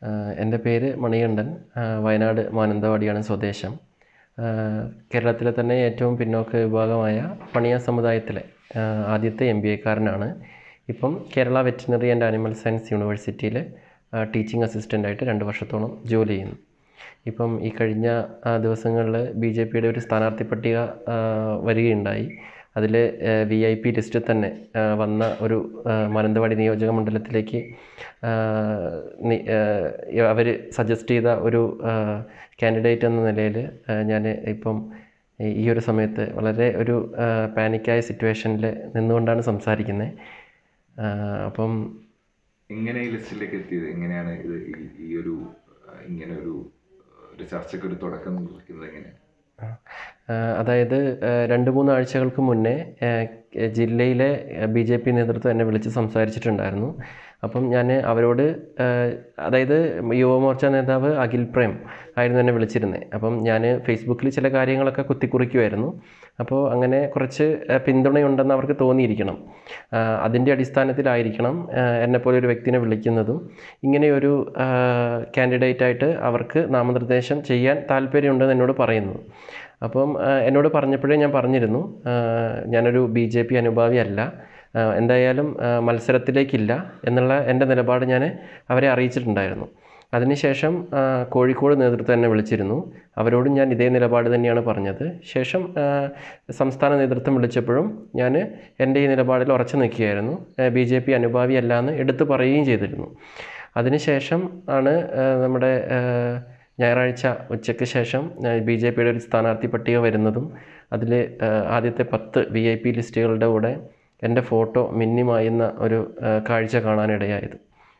ആഹ് എൻ്റെ പേര് മണികണ്ഠൻ ആഹ് വയനാട് മാനന്തവാടിയാണ് സ്വദേശം ആഹ് കേരളത്തിലെ തന്നെ ഏറ്റവും പിന്നോക്ക വിഭാഗമായ പണിയ സമുദായത്തിലെ ആഹ് ആദ്യത്തെ എം ബി എക്കാരനാണ് ഇപ്പം Kerala veterinary and animal science യൂണിവേഴ്സിറ്റിയിൽ ടീച്ചിങ് അസിസ്റ്റൻ്റായിട്ട് രണ്ട് വർഷത്തോളം ജോലി ചെയ്യുന്നു ഇപ്പം ഈ കഴിഞ്ഞ ദിവസങ്ങളിൽ ബി ജെ പിയുടെ ഒരു സ്ഥാനാർത്ഥി പട്ടിക ആഹ് വരികയുണ്ടായി അതിൽ വി ഐ പി ലിസ്റ്റിൽ തന്നെ ആഹ് വന്ന ഒരു ആഹ് മാനന്തവാടി നിയോജക മണ്ഡലത്തിലേക്ക് അവർ സജസ്റ്റ് ചെയ്ത ഒരു കാൻഡിഡേറ്റ് എന്ന നിലയിൽ ഞാൻ ഇപ്പം ഈ ഒരു സമയത്ത് വളരെ ഒരു പാനിക്കായ സിറ്റുവേഷനിൽ നിന്നുകൊണ്ടാണ് സംസാരിക്കുന്നത് അപ്പം എങ്ങനെ ഈ ലിസ്റ്റിലേക്ക് എത്തിയത് എങ്ങനെയാണ് ഇത് ഈ- ഈ ഒരു ആ, ഇങ്ങനെ ഒരു ഒരു ചർച്ചയ്ക്ക് ഒരു തുടക്കം കുറിക്കുന്നത് എങ്ങനെയാണ് ആ, അതായത് ആ, രണ്ട് മൂന്ന് ആഴ്ചകൾക്ക് മുന്നേ ആ, ജില്ലയിലെ ബി ജെ പി നേതൃത്വം എന്നെ വിളിച്ച് സംസാരിച്ചിട്ടുണ്ടായിരുന്നു അപ്പം ഞാൻ അവരോട് ആ, അതായത് യുവമോർച്ച നേതാവ് അഖിൽ പ്രേം ആയിരുന്നു എന്നെ വിളിച്ചിരുന്നത് അപ്പം ഞാൻ ഫേസ്ബുക്കിൽ ചില കാര്യങ്ങളൊക്കെ കുത്തിക്കുറിക്കുമായിരുന്നു അപ്പോൾ അങ്ങനെ കുറച്ച് ആ, പിന്തുണയുണ്ടെന്ന് അവർക്ക് തോന്നിയിരിക്കണം ആ, അതിൻ്റെ അടിസ്ഥാനത്തിലായിരിക്കണം ആ, എന്നെപ്പോലെ ഒരു വ്യക്തിനെ വിളിക്കുന്നതും ഇങ്ങനെയൊരു കാൻഡിഡേറ്റായിട്ട് അവർക്ക് നാമനിർദ്ദേശം ചെയ്യാൻ താല്പര്യമുണ്ടെന്ന് എന്നോട് പറയുന്നത് അപ്പം ആ, എന്നോട് പറഞ്ഞപ്പോഴേ ഞാൻ പറഞ്ഞിരുന്നു ആ, ഞാനൊരു ബി ജെ പി അനുഭാവി അല്ല ആ, എന്തായാലും ആ, മത്സരത്തിലേക്കില്ല എന്നുള്ള എൻ്റെ നിലപാട് ഞാൻ അവരെ അറിയിച്ചിട്ടുണ്ടായിരുന്നു അതിനുശേഷം ആ, കോഴിക്കോട് നേതൃത്വം എന്നെ വിളിച്ചിരുന്നു അവരോടും ഞാൻ ഇതേ നിലപാട് തന്നെയാണ് പറഞ്ഞത് ശേഷം ആ, സംസ്ഥാന നേതൃത്വം വിളിച്ചപ്പോഴും ഞാൻ എൻ്റെ ഈ നിലപാടിൽ ഉറച്ചു നിൽക്കുകയായിരുന്നു ബി ജെ പി അനുഭാവി അല്ല എന്ന് എടുത്തു പറയുകയും ചെയ്തിരുന്നു അതിനുശേഷം ആണ് ആ, നമ്മുടെ ആ, ഞായറാഴ്ച ഉച്ചയ്ക്ക് ശേഷം ബി ജെ പിയുടെ ഒരു സ്ഥാനാർത്ഥി പട്ടിക വരുന്നതും അതിൽ ആദ്യത്തെ പത്ത് വി ഐ പി ലിസ്റ്റുകളുടെ കൂടെ എൻ്റെ ഫോട്ടോ മിന്നിമായുന്ന ഒരു ആ, കാഴ്ച കാണാനിടയായത്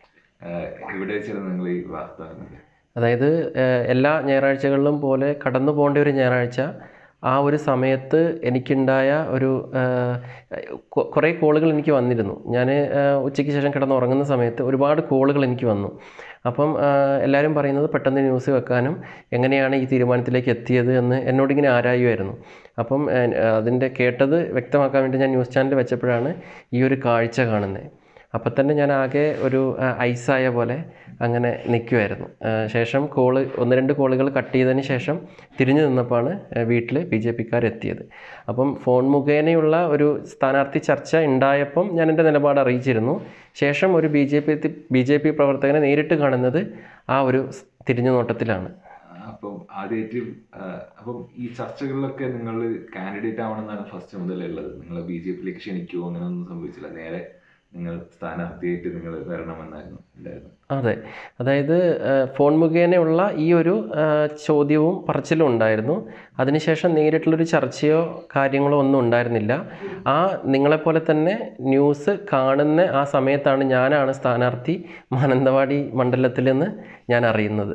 ആ, ഇവിടെ വെച്ചാണ് നിങ്ങൾ ഈ വാർത്ത അറിഞ്ഞത്? അതായത് ഏഹ്, എല്ലാ ഞായറാഴ്ചകളിലും പോലെ കടന്നു പോകേണ്ട ഒരു ഞായറാഴ്ച ആ ഒരു സമയത്ത് എനിക്കുണ്ടായ ഒരു ഏഹ്, കൊ- കുറേ കോളുകൾ എനിക്ക് വന്നിരുന്നു ഞാൻ ഉച്ചയ്ക്ക് ശേഷം കിടന്ന് ഉറങ്ങുന്ന സമയത്ത് ഒരുപാട് കോളുകൾ എനിക്ക് വന്നു അപ്പം ഏഹ്, എല്ലാവരും പറയുന്നത് പെട്ടെന്ന് ന്യൂസ് വെക്കാനും എങ്ങനെയാണ് ഈ തീരുമാനത്തിലേക്ക് എത്തിയത് എന്ന് എന്നോടിങ്ങനെ ആരായുമായിരുന്നു അപ്പം ഏഹ്, അതിൻ്റെ കേട്ടത് വ്യക്തമാക്കാൻ വേണ്ടി ഞാൻ ന്യൂസ് ചാനൽ വെച്ചപ്പോഴാണ് ഈ ഒരു കാഴ്ച കാണുന്നത് അപ്പം തന്നെ ഞാൻ ആകെ ഒരു ആ, ഐസായ പോലെ അങ്ങനെ നിൽക്കുമായിരുന്നു ശേഷം കോള് ഒന്ന് രണ്ട് കോളുകൾ കട്ട് ചെയ്തതിന് ശേഷം തിരിഞ്ഞു നിന്നപ്പോഴാണ് വീട്ടിൽ ബി ജെ പിക്കാരെത്തിയത് അപ്പം ഫോൺ മുഖേനയുള്ള ഒരു സ്ഥാനാർത്ഥി ചർച്ച ഉണ്ടായപ്പം ഞാൻ എൻ്റെ നിലപാട് അറിയിച്ചിരുന്നു ശേഷം ഒരു B J P B J P പ്രവർത്തകനെ നേരിട്ട് കാണുന്നത് ആ ഒരു സ് തിരിഞ്ഞു നോട്ടത്തിലാണ് അപ്പം ആദ്യമായിട്ട് അപ്പം ഈ ചർച്ചകളിലൊക്കെ നിങ്ങൾ കാൻഡിഡേറ്റ് ആവണമെന്നാണ് ഫസ്റ്റ് മുതലേ ഉള്ളത് നിങ്ങൾ ബി ജെ പിയിലേക്ക് ക്ഷണിക്കുമോ അങ്ങനെയൊന്നും സംഭവിച്ചില്ല നേരെ നിങ്ങൾ സ്ഥാനാർത്ഥിയായിട്ട് നിങ്ങൾ വരണമെന്നായിരുന്നു ഉണ്ടായിരുന്നു അതെ അതായത് ആ, ഫോൺ മുഖേനയുള്ള ഈ ഒരു ആ, ചോദ്യവും പറച്ചിലും ഉണ്ടായിരുന്നു അതിനുശേഷം നേരിട്ടുള്ളൊരു ചർച്ചയോ കാര്യങ്ങളോ ഒന്നും ഉണ്ടായിരുന്നില്ല ആ നിങ്ങളെപ്പോലെ തന്നെ ന്യൂസ് കാണുന്ന ആ സമയത്താണ് ഞാനാണ് സ്ഥാനാർത്ഥി മാനന്തവാടി മണ്ഡലത്തിൽ നിന്ന് ഞാൻ അറിയുന്നത്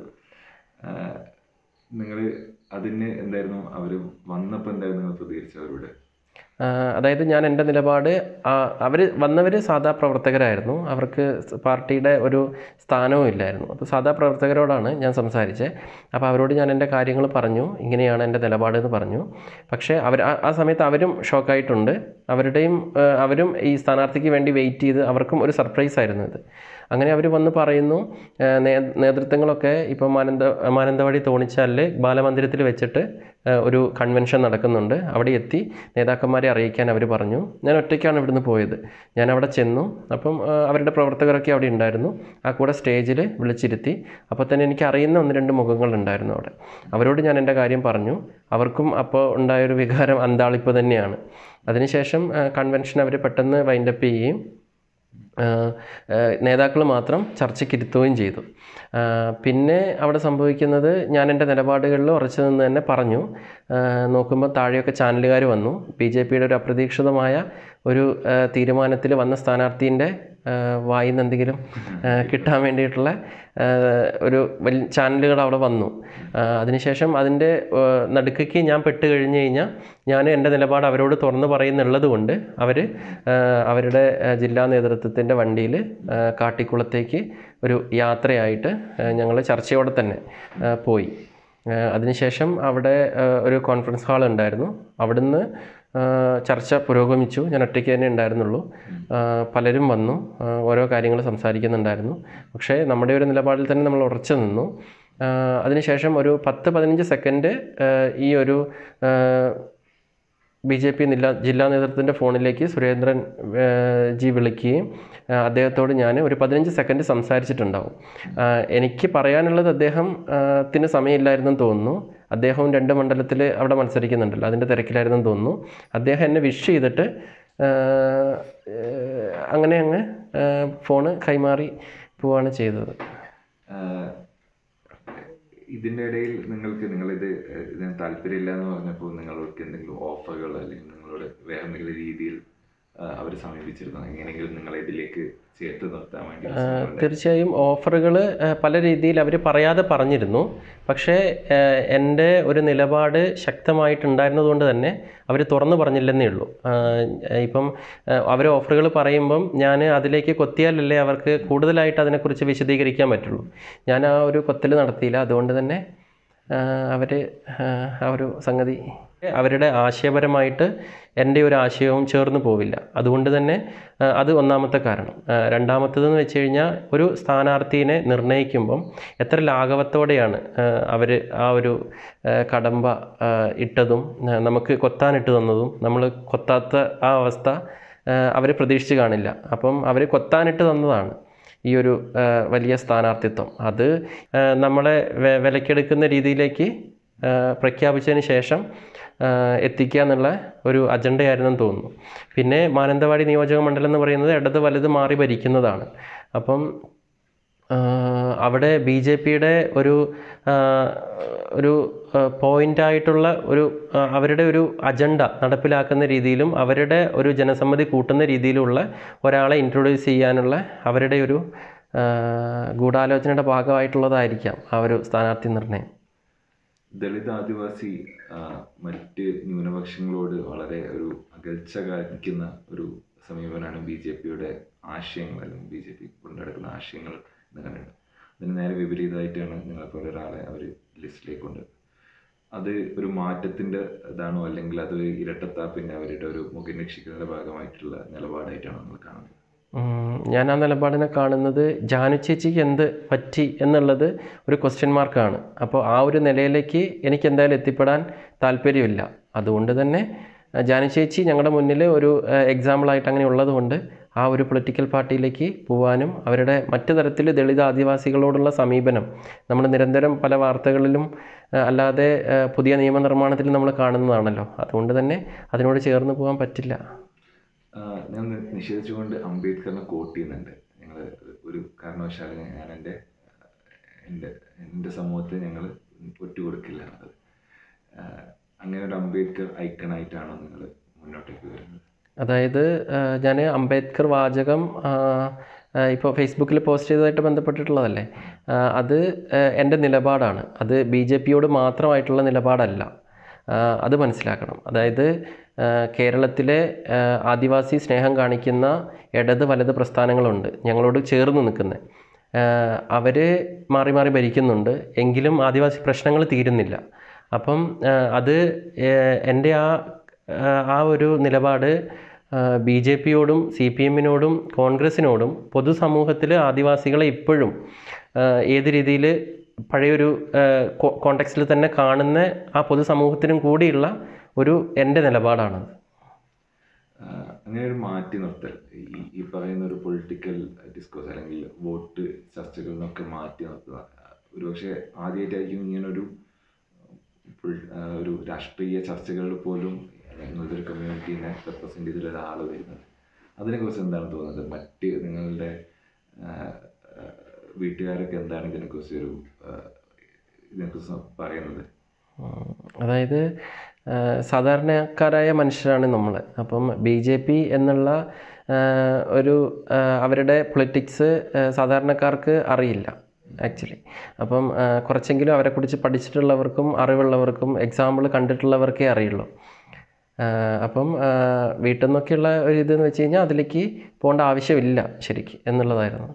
നിങ്ങൾ അതിന് എന്തായിരുന്നു അവർ വന്നപ്പോൾ എന്തായിരുന്നു നിങ്ങൾ പ്രതികരിച്ചത് അവരോട് ആ, അതായത് ഞാൻ എൻ്റെ നിലപാട് അവർ വന്നവർ സാധാ പ്രവർത്തകരായിരുന്നു അവർക്ക് സ് പാർട്ടിയുടെ ഒരു സ്ഥാനവും ഇല്ലായിരുന്നു അപ്പോൾ സാധാ പ്രവർത്തകരോടാണ് ഞാൻ സംസാരിച്ചത് അപ്പോൾ അവരോട് ഞാൻ എൻ്റെ കാര്യങ്ങൾ പറഞ്ഞു ഇങ്ങനെയാണ് എൻ്റെ നിലപാട് എന്ന് പറഞ്ഞു പക്ഷേ അവർ ആ- ആ സമയത്ത് അവരും ഷോക്കായിട്ടുണ്ട് അവരുടെയും ആ, അവരും ഈ സ്ഥാനാർത്ഥിക്ക് വേണ്ടി വെയിറ്റ് ചെയ്ത് അവർക്കും ഒരു സർപ്രൈസ് ആയിരുന്നു ഇത് അങ്ങനെ അവർ വന്ന് പറയുന്നു ആ, നേ- നേതൃത്വങ്ങളൊക്കെ ഇപ്പോൾ മാനന്ത മാനന്തവാടി തോണിച്ചാലിൽ ബാലമന്ദിരത്തിൽ വെച്ചിട്ട് ആ, ഒരു കൺവെൻഷൻ നടക്കുന്നുണ്ട് അവിടെ എത്തി നേതാക്കന്മാരെ അറിയിക്കാൻ അവർ പറഞ്ഞു ഞാൻ ഒറ്റയ്ക്കാണ് ഇവിടുന്ന് പോയത് ഞാൻ അവിടെ ചെന്നു അപ്പം ആ, അവരുടെ പ്രവർത്തകരൊക്കെ അവിടെ ഉണ്ടായിരുന്നു ആ കൂടെ സ്റ്റേജിൽ വിളിച്ചിരുത്തി അപ്പോൾ തന്നെ എനിക്ക് അറിയുന്ന ഒന്ന് രണ്ട് മുഖങ്ങൾ ഉണ്ടായിരുന്നു അവിടെ അവരോട് ഞാൻ എൻ്റെ കാര്യം പറഞ്ഞു അവർക്കും അപ്പോൾ ഉണ്ടായൊരു വികാരം അന്താളിപ്പ് തന്നെയാണ് അതിനുശേഷം കൺവെൻഷൻ അവർ പെട്ടെന്ന് വൈൻഡപ്പ് ചെയ്യുകയും നേതാക്കൾ മാത്രം ചർച്ചയ്ക്കിരുത്തുകയും ചെയ്തു ആ, പിന്നെ അവിടെ സംഭവിക്കുന്നത് ഞാൻ എൻ്റെ നിലപാടുകളിൽ ഉറച്ചു നിന്ന് തന്നെ പറഞ്ഞു ആ, നോക്കുമ്പോൾ താഴെയൊക്കെ ചാനലുകാർ വന്നു ബി ജെ പിയുടെ ഒരു അപ്രതീക്ഷിതമായ ഒരു തീരുമാനത്തിൽ വന്ന സ്ഥാനാർത്ഥീൻ്റെ വായിൽ നിന്ന് എന്തെങ്കിലും ആ, കിട്ടാൻ വേണ്ടിയിട്ടുള്ള ആ, ഒരു വലിയ ചാനലുകൾ അവിടെ വന്നു ആ, അതിനുശേഷം അതിൻ്റെ ആ, നടുക്കയ്ക്ക് ഞാൻ പെട്ട് കഴിഞ്ഞ് കഴിഞ്ഞാൽ ഞാൻ എൻ്റെ നിലപാട് അവരോട് തുറന്നു പറയുന്നുള്ളത് കൊണ്ട് അവർ അവരുടെ ആ, ജില്ലാ നേതൃത്വത്തിൻ്റെ വണ്ടിയിൽ കാട്ടിക്കുളത്തേക്ക് ഒരു യാത്രയായിട്ട് ഞങ്ങൾ ചർച്ചയോടെ തന്നെ ആ, പോയി ആ, അതിനുശേഷം അവിടെ ആ, ഒരു കോൺഫറൻസ് ഹാൾ ഉണ്ടായിരുന്നു അവിടുന്ന് ആ, ചർച്ച പുരോഗമിച്ചു ഞാൻ ഒറ്റയ്ക്ക് തന്നെ ഉണ്ടായിരുന്നുള്ളൂ ആ, പലരും വന്നു ആ, ഓരോ കാര്യങ്ങൾ സംസാരിക്കുന്നുണ്ടായിരുന്നു പക്ഷേ നമ്മുടെ ഒരു നിലപാടിൽ തന്നെ നമ്മൾ ഉറച്ചു നിന്നു ആ, അതിനുശേഷം ഒരു പത്ത് പതിനഞ്ച് സെക്കൻഡ് ഈ ഒരു ബി ജെ പി ജില്ലാ ജില്ലാ നേതൃത്വത്തിൻ്റെ ഫോണിലേക്ക് സുരേന്ദ്രൻ ആ, ജി വിളിക്കുകയും ആ, അദ്ദേഹത്തോട് ഞാൻ ഒരു പതിനഞ്ച് സെക്കൻഡ് സംസാരിച്ചിട്ടുണ്ടാവും ആ, എനിക്ക് പറയാനുള്ളത് അദ്ദേഹം ആ, ത്തിന് സമയമില്ലായിരുന്നെന്ന് തോന്നുന്നു അദ്ദേഹവും രണ്ട് മണ്ഡലത്തിൽ അവിടെ മത്സരിക്കുന്നുണ്ടല്ലോ അതിൻ്റെ തിരക്കിലായിരുന്നെന്ന് തോന്നുന്നു അദ്ദേഹം എന്നെ വിഷ് ചെയ്തിട്ട് ആ, ഏഹ്, അങ്ങനെ അങ്ങ് ആ, ഫോണ് കൈമാറി പോവാണ് ചെയ്തത് ആഹ് ഇതിന്റെ ഇടയിൽ നിങ്ങൾക്ക് നിങ്ങളിത് ഏഹ് ഇതിന് താല്പര്യമില്ല എന്ന് പറഞ്ഞപ്പോൾ നിങ്ങൾക്ക് എന്തെങ്കിലും ഓഫറുകൾ അല്ലെങ്കിൽ നിങ്ങളോട് വേറെ എന്തെങ്കിലും രീതിയിൽ അവർ സമീപിച്ചിരുന്നോ എങ്ങനെയെങ്കിലും നിങ്ങളെ ഇതിലേക്ക് ചേർത്ത് നിർത്താൻ വേണ്ടി ശ്രമങ്ങളുണ്ടായിരുന്നോ? തീർച്ചയായും ഓഫറുകൾ പല രീതിയിൽ അവർ പറയാതെ പറഞ്ഞിരുന്നു പക്ഷേ ഏഹ്, എൻ്റെ ഒരു നിലപാട് ശക്തമായിട്ടുണ്ടായിരുന്നതുകൊണ്ട് തന്നെ അവർ തുറന്നു പറഞ്ഞില്ലെന്നേ ഉള്ളൂ ആഹ്, ഇപ്പം അവർ ഓഫറുകൾ പറയുമ്പം ഞാൻ അതിലേക്ക് കൊത്തിയാലല്ലേ അവർക്ക് കൂടുതലായിട്ട് അതിനെക്കുറിച്ച് വിശദീകരിക്കാൻ പറ്റുള്ളൂ ഞാൻ ആ ഒരു കൊത്തൽ നടത്തിയില്ല അതുകൊണ്ട് തന്നെ അവർ ആ ഒരു സംഗതി അവരുടെ ആശയപരമായിട്ട് എൻ്റെ ഒരു ആശയവും ചേർന്ന് പോവില്ല അതുകൊണ്ട് തന്നെ ആ, അത് ഒന്നാമത്തെ കാരണം ആ, രണ്ടാമത്തേതെന്ന് വെച്ച് കഴിഞ്ഞാൽ ഒരു സ്ഥാനാർത്ഥീനെ നിർണ്ണയിക്കുമ്പം എത്ര ലാഘവത്തോടെയാണ് അവർ ആ ഒരു ആ, കടമ്പ ആ, ഇട്ടതും ആ, നമുക്ക് കൊത്താനിട്ട് തന്നതും നമ്മൾ കൊത്താത്ത ആ അവസ്ഥ അവർ പ്രതീക്ഷിച്ച് കാണില്ല അപ്പം അവർ കൊത്താനിട്ട് തന്നതാണ് ഈ ഒരു ആ, വലിയ സ്ഥാനാർത്ഥിത്വം അത് ആ, നമ്മളെ വെ- വിലക്കെടുക്കുന്ന രീതിയിലേക്ക് ആ, പ്രഖ്യാപിച്ചതിന് ശേഷം ആ, എത്തിക്കുക എന്നുള്ള ഒരു അജണ്ടയായിരുന്നെന്ന് തോന്നുന്നു പിന്നെ മാനന്തവാടി നിയോജക മണ്ഡലം എന്ന് പറയുന്നത് ഇടത് വലത് മാറി ഭരിക്കുന്നതാണ് അപ്പം ആ, അവിടെ ബി ജെ പിയുടെ ഒരു ആ, ഒരു പോയിൻ്റായിട്ടുള്ള ഒരു ആ, അവരുടെ ഒരു അജണ്ട നടപ്പിലാക്കുന്ന രീതിയിലും അവരുടെ ഒരു ജനസമ്മതി കൂട്ടുന്ന രീതിയിലുള്ള ഒരാളെ ഇൻട്രൊഡ്യൂസ് ചെയ്യാനുള്ള അവരുടെ ഒരു ആ, ഗൂഢാലോചനയുടെ ഭാഗമായിട്ടുള്ളതായിരിക്കാം ആ ഒരു സ്ഥാനാർത്ഥി നിർണയം ദളിത് ആദിവാസി ആ, മറ്റ് ന്യൂനപക്ഷങ്ങളോട് വളരെ ഒരു അകൽച്ച കാണിക്കുന്ന ഒരു സമീപനമാണ് ബി ജെ പിയുടെ ആശയങ്ങൾ അല്ലെങ്കിൽ ബി ജെ പി കൊണ്ടുനടക്കുന്ന ആശയങ്ങൾ എന്ന് കണ്ടിട്ടുണ്ട് അതിന് നേരെ വിപരീതമായിട്ടാണ് നിങ്ങളെപ്പോലെ ഒരാളെ അവർ ലിസ്റ്റിലേക്ക് കൊണ്ട് അത് ഒരു മാറ്റത്തിൻ്റെ ഇതാണോ അല്ലെങ്കിൽ അത് ഒരു ഇരട്ടത്താപ്പിൻ്റെ അവരുടെ ഒരു മുഖം രക്ഷിക്കുന്നതിൻ്റെ ഭാഗമായിട്ടുള്ള നിലപാടായിട്ടാണോ നിങ്ങൾ കാണുന്നത് ഉം, ഞാൻ ആ നിലപാടിനെ കാണുന്നത് ജാനു ചേച്ചിക്ക് എന്ത് പറ്റി എന്നുള്ളത് ഒരു ക്വസ്റ്റ്യൻ മാർക്കാണ് അപ്പോൾ ആ ഒരു നിലയിലേക്ക് എനിക്ക് എന്തായാലും എത്തിപ്പെടാൻ താല്പര്യമില്ല അതുകൊണ്ട് തന്നെ ആ, ജാനു ചേച്ചി ഞങ്ങളുടെ മുന്നിൽ ഒരു എക്സാമ്പിളായിട്ട് അങ്ങനെ ഉള്ളതുകൊണ്ട് ആ ഒരു പൊളിറ്റിക്കൽ പാർട്ടിയിലേക്ക് പോവാനും അവരുടെ മറ്റു തരത്തിൽ ദളിത് ആദിവാസികളോടുള്ള സമീപനം നമ്മൾ നിരന്തരം പല വാർത്തകളിലും ആ, അല്ലാതെ ആ, പുതിയ നിയമനിർമ്മാണത്തിൽ നമ്മൾ കാണുന്നതാണല്ലോ അതുകൊണ്ട് തന്നെ അതിനോട് ചേർന്ന് പോകാൻ പറ്റില്ല ആഹ് ഞാൻ നി- നിഷേധിച്ചുകൊണ്ട് അംബേദ്കറിനെ കോട്ട് ചെയ്യുന്നുണ്ട് ഞങ്ങൾ ഒരു കാരണവശാലും ഞാൻ എൻ്റെ എൻ്റെ എൻ്റെ സമൂഹത്തെ ഞങ്ങൾ ഒറ്റുകൊടുക്കില്ല എന്നുള്ളത് ആഹ് അങ്ങനെ ഒരു അംബേദ്കർ ഐക്കണായിട്ടാണോ നിങ്ങൾ മുന്നോട്ടേക്ക് വരുന്നത് അതായത് ഞാൻ അംബേദ്കർ വാചകം ഇപ്പോൾ ഫേസ്ബുക്കിൽ പോസ്റ്റ് ചെയ്തതായിട്ട് ബന്ധപ്പെട്ടിട്ടുള്ളതല്ലേ ആ, അത് ആ, എൻ്റെ നിലപാടാണ് അത് ബി ജെ പിയോട് മാത്രമായിട്ടുള്ള നിലപാടല്ല ആ, അത് മനസ്സിലാക്കണം അതായത് ആ, കേരളത്തിലെ ആ, ആദിവാസി സ്നേഹം കാണിക്കുന്ന ഇടത് വലത് പ്രസ്ഥാനങ്ങളുണ്ട് ഞങ്ങളോട് ചേർന്ന് നിൽക്കുന്നത് അവർ മാറി മാറി ഭരിക്കുന്നുണ്ട് എങ്കിലും ആദിവാസി പ്രശ്നങ്ങൾ തീരുന്നില്ല അപ്പം ആ, അത് ഏഹ്, എൻ്റെ ആ ആ, ആ ഒരു നിലപാട് ബി ജെ പിയോടും സി പി എമ്മിനോടും കോൺഗ്രസിനോടും പൊതുസമൂഹത്തിൽ ആദിവാസികളെ ഇപ്പോഴും ആ, ഏത് രീതിയിൽ പഴയൊരു കോണ്ടെക്സ്റ്റിൽ തന്നെ കാണുന്ന ആ പൊതുസമൂഹത്തിനും കൂടിയുള്ള ഒരു എൻ്റെ നിലപാടാണത് ആഹ് അങ്ങനെ ഒരു മാറ്റി നിർത്തൽ ഈ ഈ പറയുന്ന ഒരു പൊളിറ്റിക്കൽ ഡിസ്കോസ് അല്ലെങ്കിൽ വോട്ട് ചർച്ചകളിൽ നിന്നൊക്കെ മാറ്റി നിർത്തുക ഒരുപക്ഷെ ആദ്യമായിട്ടായിരിക്കും ഇങ്ങനൊരു പൊളി- ആഹ് ഒരു രാഷ്ട്രീയ ചർച്ചകളിൽ പോലും നിങ്ങളുടെ ഒരു കമ്മ്യൂണിറ്റീനെ റെപ്രസെൻ്റ് ചെയ്തിട്ടുള്ള ഒരാൾ വരുന്നത് അതിനെക്കുറിച്ച് എന്താണ് തോന്നുന്നത് മറ്റ് നിങ്ങളുടെ ആഹ്, ആഹ്, വീട്ടുകാരൊക്കെ എന്താണ് ഇതിനെക്കുറിച്ച് ഒരു ആഹ്, ഇതിനെക്കുറിച്ച് പറയുന്നത് ഉം. അതായത് ആ, സാധാരണക്കാരായ മനുഷ്യരാണ് നമ്മൾ അപ്പം ബി ജെ പി എന്നുള്ള ആ, ഒരു ആ, അവരുടെ പൊളിറ്റിക്സ് സാധാരണക്കാർക്ക് അറിയില്ല ആക്ച്വലി അപ്പം ആ, കുറച്ചെങ്കിലും അവരെക്കുറിച്ച് പഠിച്ചിട്ടുള്ളവർക്കും അറിവുള്ളവർക്കും എക്സാമ്പിൾ കണ്ടിട്ടുള്ളവർക്കേ അറിയുള്ളൂ ആ, അപ്പം ആ, വീട്ടിൽ നിന്നൊക്കെയുള്ള ഒരു ഇതെന്ന് വെച്ച് കഴിഞ്ഞാൽ അതിലേക്ക് പോകേണ്ട ആവശ്യമില്ല ശരിക്ക് എന്നുള്ളതായിരുന്നു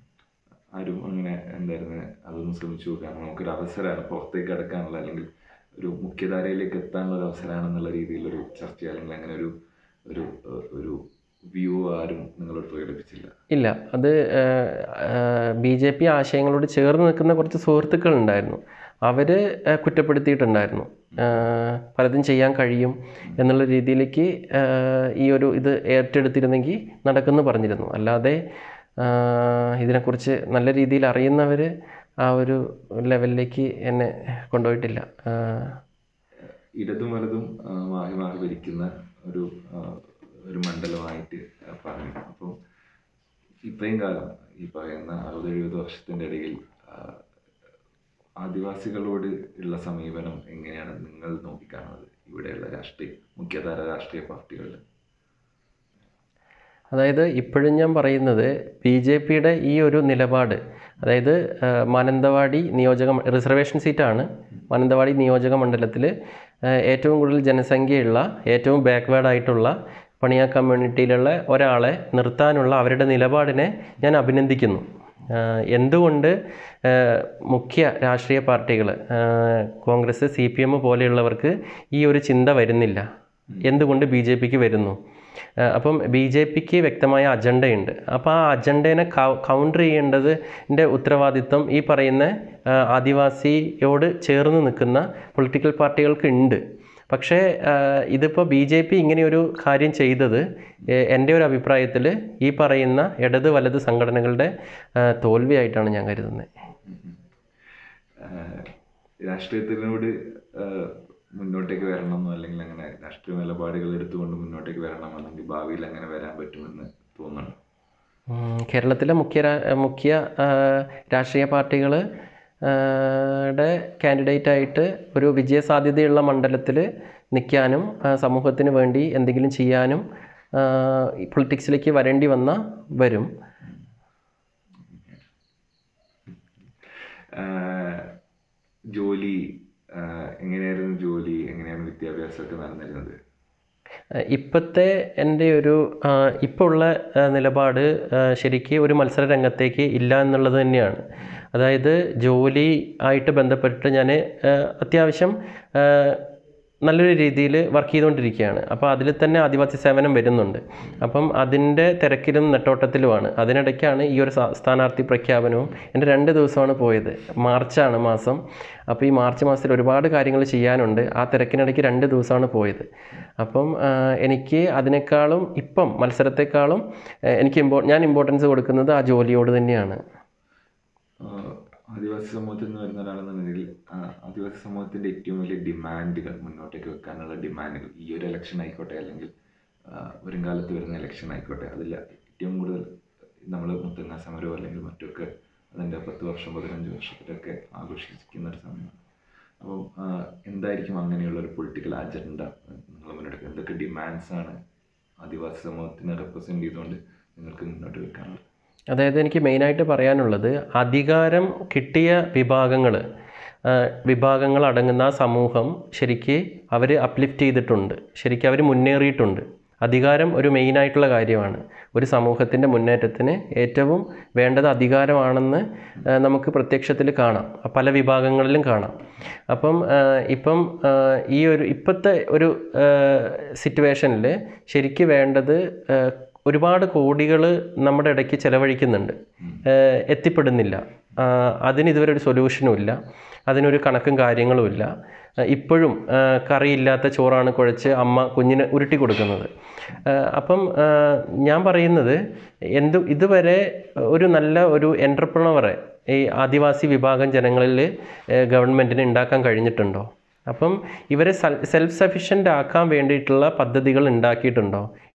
ആരും അങ്ങനെ എന്തായിരുന്നു അതൊന്നും ശ്രമിച്ചു നോക്കാൻ നമുക്കൊരു അവസരമാണ് പുറത്തേക്ക് കിടക്കാനുള്ള അല്ലെങ്കിൽ ഒരു മുഖ്യധാരയിലേക്ക് എത്താനുള്ള ഒരു അവസരമാണെന്നുള്ള രീതിയിലൊരു ചർച്ച അല്ലെങ്കിൽ അങ്ങനെ ഒരു ഒരു ഏഹ്, ഒരു വ്യൂ ആരും നിങ്ങളോട് പ്രകടിപ്പിച്ചില്ല ഇല്ല അത് ബി ജെ പി ആശയങ്ങളോട് ചേർന്ന് നിൽക്കുന്ന കുറച്ച് സുഹൃത്തുക്കളുണ്ടായിരുന്നു അവർ കുറ്റപ്പെടുത്തിയിട്ടുണ്ടായിരുന്നു ആ, പലതും ചെയ്യാൻ കഴിയും എന്നുള്ള രീതിയിലേക്ക് ആ, ഈ ഒരു ഇത് ഏറ്റെടുത്തിരുന്നെങ്കിൽ നടക്കുമെന്ന് പറഞ്ഞിരുന്നു അല്ലാതെ ആ, ഇതിനെക്കുറിച്ച് നല്ല രീതിയിൽ അറിയുന്നവർ ആ ഒരു ലെവലിലേക്ക് എന്നെ കൊണ്ടുപോയിട്ടില്ല ആ, ഇടതും വലതും ആ, മാറി മാറി ഭരിക്കുന്ന ഒരു ആ, ഒരു മണ്ഡലമായിട്ട് പറഞ്ഞു അപ്പം ഇത്രയും കാലം ഈ പറയുന്ന അറുപത് എഴുപത് വർഷത്തിൻ്റെ ഇടയിൽ ആ, ആദിവാസികളോട് ഉള്ള സമീപനം എങ്ങനെയാണ് നിങ്ങൾ നോക്കിക്കാണുന്നത് ഇവിടെയുള്ള രാഷ്ട്രീയ മുഖ്യധാര രാഷ്ട്രീയ പാർട്ടികളിൽ അതായത് ഇപ്പോഴും ഞാൻ പറയുന്നത് ബി ജെ പിയുടെ ഈ ഒരു നിലപാട് അതായത് ആ, മാനന്തവാടി നിയോജക മ- റിസർവേഷൻ സീറ്റാണ് മാനന്തവാടി നിയോജക മണ്ഡലത്തിൽ ഏറ്റവും കൂടുതൽ ജനസംഖ്യയുള്ള ഏറ്റവും ബാക്ക്വേർഡ് ആയിട്ടുള്ള പണിയ കമ്മ്യൂണിറ്റിയിലുള്ള ഒരാളെ നിർത്താനുള്ള അവരുടെ നിലപാടിനെ ഞാൻ അഭിനന്ദിക്കുന്നു ആ, എന്തുകൊണ്ട് ആ, മുഖ്യ രാഷ്ട്രീയ പാർട്ടികൾ കോൺഗ്രസ് സി പി എം പോലെയുള്ളവർക്ക് ഈ ഒരു ചിന്ത വരുന്നില്ല എന്തുകൊണ്ട് ബി ജെ പിക്ക് വരുന്നു ആ, അപ്പം ബി ജെ പിക്ക് വ്യക്തമായ അജണ്ടയുണ്ട് അപ്പോൾ ആ അജണ്ടേനെ കൗണ്ടർ ചെയ്യേണ്ടതിൻ്റെ ഉത്തരവാദിത്വം ഈ പറയുന്ന ആ, ആദിവാസിയോട് ചേർന്ന് നിൽക്കുന്ന പൊളിറ്റിക്കൽ പാർട്ടികൾക്ക് ഉണ്ട് പക്ഷേ ആ, ഇതിപ്പോൾ ബി ജെ പി ഇങ്ങനെയൊരു കാര്യം ചെയ്തത് എ- എൻ്റെ ഒരു അഭിപ്രായത്തിൽ ഈ പറയുന്ന ഇടത് വലത് സംഘടനകളുടെ ആ, തോൽവിയായിട്ടാണ് ഞാൻ കരുതുന്നത് ആഹ് രാഷ്ട്രീയത്തിനോട് ആഹ് മുന്നോട്ടേക്ക് വരണമെന്നോ അല്ലെങ്കിൽ അങ്ങനെ രാഷ്ട്രീയ നിലപാടുകൾ എടുത്തുകൊണ്ട് മുന്നോട്ടേക്ക് വരണം അല്ലെങ്കിൽ ഭാവിയിൽ അങ്ങനെ വരാൻ പറ്റുമെന്ന് തോന്നുന്നു ഉം, കേരളത്തിലെ മുഖ്യ രാ- മുഖ്യ ആ, രാഷ്ട്രീയ പാർട്ടികൾ ടെ കാൻഡിഡേറ്റ് ആയിട്ട് ഒരു വിജയസാധ്യതയുള്ള മണ്ഡലത്തിൽ നിൽക്കാനും ആ, സമൂഹത്തിന് വേണ്ടി എന്തെങ്കിലും ചെയ്യാനും പൊളിറ്റിക്സിലേക്ക് വരേണ്ടി വന്ന വരും ആഹ് ജോലി ആഹ് എങ്ങനെയായിരുന്നു ജോലി എങ്ങനെയാണ് വിദ്യാഭ്യാസമൊക്കെ നടന്നിരുന്നത് ഏഹ് ഇപ്പോഴത്തെ എൻ്റെ ഒരു ഇപ്പോൾ ഉള്ള ഏഹ് നിലപാട് ഏഹ് ശരിക്ക് ഒരു മത്സര രംഗത്തേക്ക് ഇല്ല എന്നുള്ളത് തന്നെയാണ് അതായത് ജോലി ആയിട്ട് ബന്ധപ്പെട്ട് ഞാൻ അത്യാവശ്യം ഏഹ് നല്ലൊരു രീതിയിൽ വർക്ക് ചെയ്തുകൊണ്ടിരിക്കുകയാണ് അപ്പോൾ അതിൽ തന്നെ ആദിവാസി സേവനം വരുന്നുണ്ട് അപ്പം അതിൻ്റെ തിരക്കിലും നെട്ടോട്ടത്തിലുമാണ് അതിനിടയ്ക്കാണ് ഈ ഒരു സ്ഥാ- സ്ഥാനാർത്ഥി പ്രഖ്യാപനവും എൻ്റെ രണ്ട് ദിവസമാണ് പോയത് മാർച്ചാണ് മാസം അപ്പോൾ ഈ മാർച്ച് മാസത്തിൽ ഒരുപാട് കാര്യങ്ങൾ ചെയ്യാനുണ്ട് ആ തിരക്കിനിടയ്ക്ക് രണ്ട് ദിവസമാണ് പോയത് അപ്പം ആ, എനിക്ക് അതിനേക്കാളും ഇപ്പം മത്സരത്തെക്കാളും ആ, എനിക്ക് ഇമ്പോ ഞാൻ ഇമ്പോർട്ടൻസ് കൊടുക്കുന്നത് ആ ജോലിയോട് തന്നെയാണ് ആഹ് ആദിവാസി സമൂഹത്തിൽ നിന്ന് വരുന്ന ഒരാളെന്നുണ്ടെങ്കിൽ ആഹ് ആദിവാസി സമൂഹത്തിന്റെ ഏറ്റവും വലിയ ഡിമാൻഡുകൾ മുന്നോട്ടേക്ക് വെക്കാനുള്ള ഡിമാൻഡുകൾ ഈ ഒരു ഇലക്ഷൻ ആയിക്കോട്ടെ അല്ലെങ്കിൽ ആഹ് വരും കാലത്ത് വരുന്ന ഇലക്ഷൻ ആയിക്കോട്ടെ അതിൽ ഏറ്റവും കൂടുതൽ നമ്മൾ മുത്തങ്ങ സമരമോ അല്ലെങ്കിൽ മറ്റൊക്കെ അതിൻ്റെ പത്ത് വർഷം പതിനഞ്ച് വർഷത്തിലൊക്കെ ആഘോഷിക്കുന്ന ഒരു സമയമാണ് അപ്പം ആഹ് എന്തായിരിക്കും അങ്ങനെയുള്ള ഒരു പൊളിറ്റിക്കൽ അജണ്ട നിങ്ങൾ മുന്നോട്ട് എന്തൊക്കെ ഡിമാൻഡ്സ് ആണ് ആദിവാസി സമൂഹത്തിനെ റെപ്രസെൻറ്റ് ചെയ്തുകൊണ്ട് നിങ്ങൾക്ക് മുന്നോട്ട് വെക്കാനുള്ളത് അതായത് എനിക്ക് മെയിനായിട്ട് പറയാനുള്ളത് അധികാരം കിട്ടിയ വിഭാഗങ്ങൾ വിഭാഗങ്ങൾ അടങ്ങുന്ന ആ സമൂഹം ശരിക്ക് അവർ അപ്ലിഫ്റ്റ് ചെയ്തിട്ടുണ്ട് ശരിക്കും അവർ മുന്നേറിയിട്ടുണ്ട് അധികാരം ഒരു മെയിനായിട്ടുള്ള കാര്യമാണ് ഒരു സമൂഹത്തിൻ്റെ മുന്നേറ്റത്തിന് ഏറ്റവും വേണ്ടത് അധികാരമാണെന്ന് ആ, നമുക്ക് പ്രത്യക്ഷത്തിൽ കാണാം പല വിഭാഗങ്ങളിലും കാണാം അപ്പം ആ, ഇപ്പം ആ, ഈ ഒരു ഇപ്പോഴത്തെ ഒരു സിറ്റുവേഷനിൽ ശരിക്ക് വേണ്ടത് ആ, ഒരുപാട് കോടികൾ നമ്മുടെ ഇടയ്ക്ക് ചിലവഴിക്കുന്നുണ്ട് ഏഹ് എത്തിപ്പെടുന്നില്ല ആഹ് അതിന് ഇതുവരെ ഒരു സൊല്യൂഷനും ഇല്ല അതിനൊരു കണക്കും കാര്യങ്ങളും ഇല്ല ഏഹ് ഇപ്പോഴും ഏഹ് കറിയില്ലാത്ത ചോറാണ് കുഴച്ച് അമ്മ കുഞ്ഞിന് ഉരുട്ടി കൊടുക്കുന്നത് ഏഹ് അപ്പം ഏഹ് ഞാൻ പറയുന്നത് എന്തു ഇതുവരെ ഒരു നല്ല ഒരു എൻ്റർപ്രണവറെ ഈ ആദിവാസി വിഭാഗം ജനങ്ങളിൽ ഗവൺമെൻറ്റിന് ഉണ്ടാക്കാൻ കഴിഞ്ഞിട്ടുണ്ടോ അപ്പം ഇവരെ സെൽഫ് സഫിഷ്യൻ്റ് ആക്കാൻ വേണ്ടിയിട്ടുള്ള പദ്ധതികൾ ഉണ്ടാക്കിയിട്ടുണ്ടോ